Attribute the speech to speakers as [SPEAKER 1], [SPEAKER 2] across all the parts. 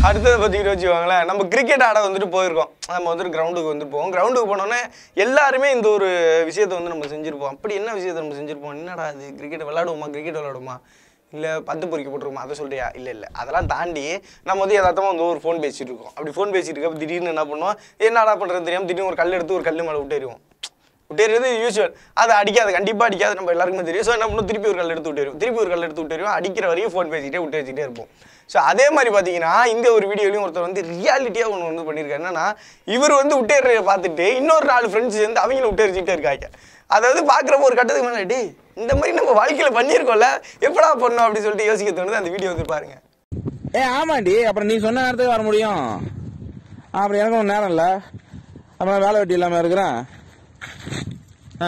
[SPEAKER 1] அடுத்தது பார்த்தீங்கன்னு வச்சுக்கோங்களேன் நம்ம கிரிக்கெட் ஆட வந்துட்டு போயிருக்கோம் நம்ம வந்துட்டு கிரவுண்டுக்கு வந்துட்டு போவோம் கிரவுண்டுக்கு போனோன்னே எல்லாருமே இந்த ஒரு விஷயத்தை வந்து நம்ம செஞ்சுருப்போம் அப்படி என்ன விஷயத்தை நம்ம செஞ்சுருப்போம் என்னடா அது கிரிக்கெட் விளாடுவோமா கிரிக்கெட் விளாடுவோமா இல்லை பத்து பொறிக்க போட்டுருமா அதை சொல்றியா இல்லை இல்லை அதெல்லாம் தாண்டி நம்ம வந்து யதார்த்தமாக வந்து ஒரு ஃபோன் பேசிட்டு இருக்கோம் அப்படி ஃபோன் பேசிட்டு இருக்க திடீர்னு என்ன பண்ணுவோம் என்னடா பண்ணுறது தெரியாமல் திடீர்னு ஒரு கல் எடுத்து ஒரு கல் மேலே விட்டேருவோம் விட்டேறது யூஸ்வல் அது அடிக்காது கண்டிப்பாக அடிக்காது நம்ம எல்லாருக்குமே தெரியும் ஸோ என்ன பண்ணும் திருப்பி ஒரு கல் எடுத்து விட்டுருவோம் திருப்பி ஒரு கல் எடுத்து விட்டுருவோம் அடிக்கிற வரையும் ஃபோன் பேசிக்கிட்டே விட்டு வச்சுட்டே இருப்போம் ஸோ அதே மாதிரி பார்த்தீங்கன்னா இந்த ஒரு வீடியோலையும் ஒருத்தர் வந்து ரியாலிட்டியாக ஒன்று வந்து பண்ணியிருக்காரு என்னன்னா இவர் வந்து விட்டேறத பார்த்துட்டு இன்னொரு நாலு ஃப்ரெண்ட்ஸ் சேர்ந்து அவங்களும் விட்டேறிச்சிட்டே இருக்காங்க அதாவது பார்க்குறப்ப ஒரு கட்டத்துக்கு மேலே டேய் இந்த மாதிரி நம்ம வாழ்க்கையில் பண்ணியிருக்கோம்ல எப்படா பண்ணோம் அப்படின்னு சொல்லிட்டு யோசிக்க தோணுது அந்த வீடியோ வந்து பாருங்க
[SPEAKER 2] ஏ ஆமாண்டி அப்புறம் நீ சொன்ன நேரத்துக்கு வர முடியும் அப்புறம் எனக்கு ஒன்றும் நேரம் இல்லை அப்புறம் வேலை வெட்டி இல்லாமல் இருக்கிறேன் ஆ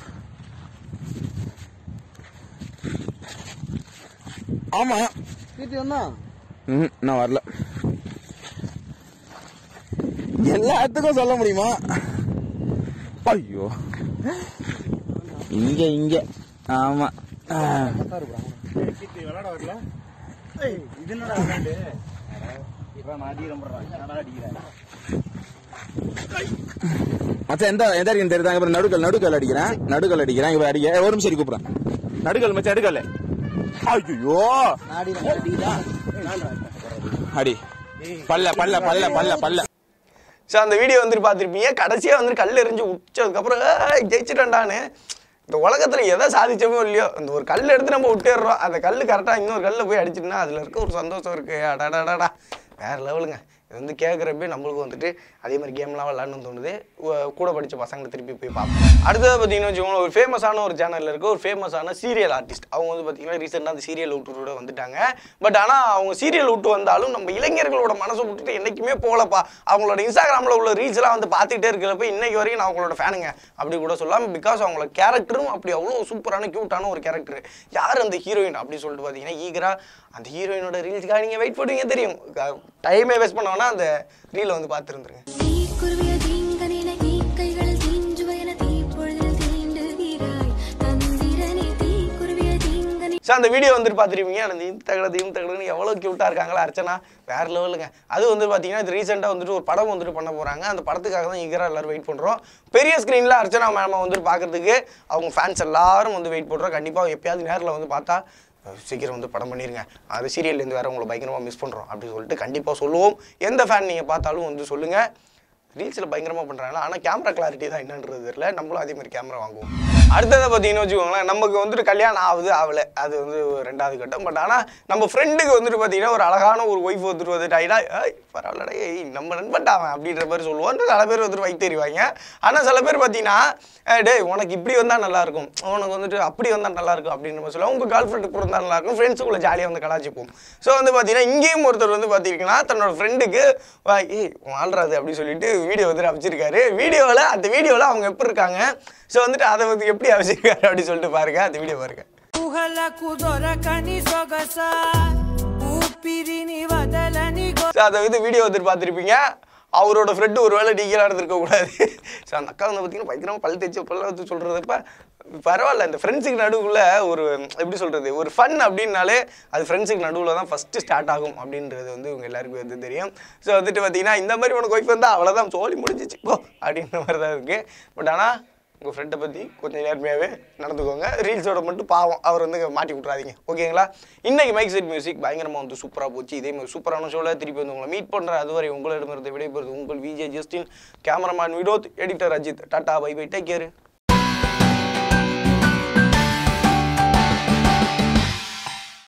[SPEAKER 2] ஆமா
[SPEAKER 3] கீர்த்தி வந்தா
[SPEAKER 2] ம் நான் வரல எல்லாத்துக்கும் சொல்ல முடியுமா ஐயோ இங்க இங்க ஆமா ஆ. மச்சான் எந்த எந்த அடிக்கணும் தெரியுதா அப்புறம் நடுக்கல் நடுக்கல் அடிக்கிறேன் நடுக்கல் அடிக்கிறேன் இப்ப அடிக்க ஏய், ஒரு நிமிஷம் இரு, கூப்பிடுறேன் நடுக்கல் மச்சான் அடுக்கல் ஐயோ
[SPEAKER 3] நாடி அடிக்குதா
[SPEAKER 2] அடி பல்ல பல்ல பல்ல பல்ல பல்ல
[SPEAKER 1] ஸோ அந்த வீடியோ வந்துட்டு பார்த்துருப்பீங்க கடைசியாக வந்து கல் எறிஞ்சு உச்சதுக்கப்புறம் "ஏய், ஜெயிச்சிட்டேன்டான்னு இந்த உலகத்தில் எதை சாதிச்சோமோ இல்லையோ அந்த ஒரு கல் எடுத்து நம்ம விட்டுடுறோம் அந்த கல் கரெக்டாக இன்னொரு கல்லில் போய் அடிச்சிட்டுனா அதில் இருக்க ஒரு சந்தோஷம் இருக்குது அடாடாடாடா வேறு லெவலுங்க இது வந்து கேட்குறப்ப நம்மளுக்கு வந்துட்டு அதே மாதிரி கேம்லாம் விளாடணும்னு தோணுது உ- கூட படித்த பசங்களை திருப்பி போய் பார்ப்போம் அடுத்தது பார்த்தீங்கன்னா வச்சுக்கோங்களேன் ஒரு ஃபேமஸான ஒரு சேனலில் இருக்க ஒரு ஃபேமஸான சீரியல் ஆர்டிஸ்ட் அவங்க வந்து பார்த்தீங்கன்னா ரீசெண்டாக அந்த சீரியல் விட்டுட்டு வந்துட்டாங்க பட் ஆனால் அவங்க சீரியல் விட்டு வந்தாலும் நம்ம இளைஞர்களோட மனசை விட்டுட்டு என்றைக்குமே போகலப்பா அவங்களோட இன்ஸ்டாகிராமில் உள்ள ரீல்ஸ்லாம் வந்து பார்த்துக்கிட்டே இருக்கிறப்ப இன்னைக்கு வரைக்கும் நான் அவங்களோட ஃபேனுங்க அப்படி கூட சொல்லலாம் பிகாஸ் அவங்களோட கேரக்டரும் அப்படி அவ்வளோ சூப்பரான க்யூட்டான ஒரு கேரக்டர் யார் அந்த ஹீரோயின் அப்படி சொல்லிட்டு பார்த்தீங்கன்னா ஈகரா அந்த ஹீரோயினோட ரீல்ஸ்க்காக நீங்கள் வெயிட் பண்ணுவீங்க தெரியும் டைமே வேஸ்ட் பண்ண வேணா அந்த ரீலை வந்து பார்த்துருந்துருங்க
[SPEAKER 4] தீக்குருவிய தீங்கனின தீக்கைகளில் தீஞ்சுவையன தீப்பொழுதில் தீண்டுகிறாய் தந்திரனே தீக்குருவிய தீங்கனி
[SPEAKER 1] ஸோ அந்த வீடியோ வந்துட்டு பார்த்துருப்பீங்க அந்த இந்த தகட தீம் தகடன்னு எவ்வளோ க்யூட்டாக இருக்காங்களா அர்ச்சனா வேற லெவலுங்க அது வந்து பார்த்தீங்கன்னா இது ரீசெண்டாக வந்துட்டு ஒரு படம் வந்துட்டு பண்ண போகிறாங்க அந்த படத்துக்காக தான் ஈகராக எல்லாரும் வெயிட் பண்ணுறோம் பெரிய ஸ்க்ரீனில் அர்ச்சனா மேமை வந்துட்டு பார்க்கறதுக்கு அவங்க ஃபேன்ஸ் எல்லாரும் வந்து வெயிட் பண்ணுறோம் கண்டிப்பாக எப்பயாவது நேரில் வந்து பார்த்தா அஹ், சீக்கிரம் வந்து படம் பண்ணிருங்க அது சீரியல்லேருந்து வேறு உங்களை பயங்கரமாக மிஸ் பண்ணுறோம் அப்படின்னு சொல்லிட்டு கண்டிப்பாக சொல்லுவோம் எந்த ஃபேன் நீங்கள் பார்த்தாலும் வந்து சொல்லுங்கள் ரீல்ஸில் பயங்கரமாக பண்ணுறாங்க ஆனால் கேமரா கிளாரிட்டி தான் என்னன்றது தெரியல நம்மளும் அதே மாதிரி கேமரா வாங்குவோம் அடுத்ததை பார்த்தீங்கன்னு வச்சுக்கோங்களேன் நமக்கு வந்துட்டு கல்யாணம் ஆகுது ஆகலை அது வந்து ஒரு ரெண்டாவது கட்டம் பட் ஆனால் நம்ம ஃப்ரெண்டுக்கு வந்துட்டு பார்த்தீங்கன்னா ஒரு அழகான ஒரு ஒய்ஃப் வந்துட்டு வந்துட்டு ஆயிடா ஏய் பரவாயில்லடா ஏய் நம்ம நண்பன்டா அவன் அப்படின்ற மாதிரி சொல்லுவோம் சில பேர் வந்துட்டு வைத்து தெரிவாங்க ஆனால் சில பேர் பார்த்தீங்கன்னா "ஏய், டேய் உனக்கு இப்படி வந்தால் நல்லா இருக்கும் உனக்கு வந்துட்டு அப்படி வந்தால் நல்லா இருக்கும் அப்படின்னு நம்ம சொல்லுவோம் உங்கள் கேர்ள் ஃப்ரெண்டுக்கு பிறந்தா நல்லா இருக்கும் ஃப்ரெண்ட்ஸுக்குள்ள ஜாலியாக வந்து கலாச்சிப்போம் ஸோ வந்து பார்த்தீங்கன்னா இங்கேயும் ஒருத்தர் வந்து பார்த்தீங்கன்னா தன்னோட ஃப்ரெண்டுக்கு ஏய் வாழ்றாது அப்படின்னு சொல்லிட்டு வீடியோ வந்துட்டு அமைச்சிருக்காரு வீடியோவில் அந்த வீடியோவில் அவங்க எப்படி இருக்காங்க ஸோ வந்துட்டு அதை வந்து எப்படி அமைச்சிருக்காரு அப்படின்னு சொல்லிட்டு பாருங்க அந்த வீடியோ பாருங்க
[SPEAKER 5] ఊహలకు దొరకని సొగస ఊపిరిని వదలని
[SPEAKER 1] ஸோ அதை வந்து வீடியோ வந்துட்டு பார்த்துருப்பீங்க அவரோட ஃப்ரெண்டு ஒரு வேளை டீக்கலாக இருந்திருக்க கூடாது ஸோ அந்த அக்கா வந்து பார்த்தீங்கன்னா பயங்கரமாக பல் தேய்ச்சி பல்ல வந்து சொல்கிறதப்ப பரவாயில்ல இந்த ஃப்ரெண்ட்ஸுக்கு நடுவில் ஒரு எப்படி சொல்கிறது ஒரு ஃபன் அப்படின்னாலே அது ஃப்ரெண்ட்ஸுக்கு நடுவில் தான் ஃபஸ்ட்டு ஸ்டார்ட் ஆகும் அப்படின்றது வந்து இவங்க எல்லாருக்கும் வந்து தெரியும் ஸோ வந்துட்டு பார்த்தீங்கன்னா இந்த மாதிரி உனக்கு ஒய்ஃப் வந்தால் அவ்வளோதான் சோழி முடிஞ்சிச்சு போ அப்படின்ற மாதிரி தான் இருக்குது பட் ஆனால் உங்கள் ஃப்ரெண்டை பற்றி கொஞ்சம் நேர்மையாகவே நடந்துக்கோங்க ரீல்ஸோட மட்டும் பாவம் அவர் வந்து மாட்டி விட்றாதீங்க ஓகேங்களா இன்னைக்கு மைக் செட் மியூசிக் பயங்கரமாக வந்து சூப்பராக போச்சு இதே மாதிரி சூப்பரான ஷோவில் திருப்பி வந்து உங்களை மீட் பண்ணுற அதுவரை உங்களிடமிருந்து விடைபெறுது உங்கள் Vijay Justin cameraman Vinod editor Ajith tata bye bye take care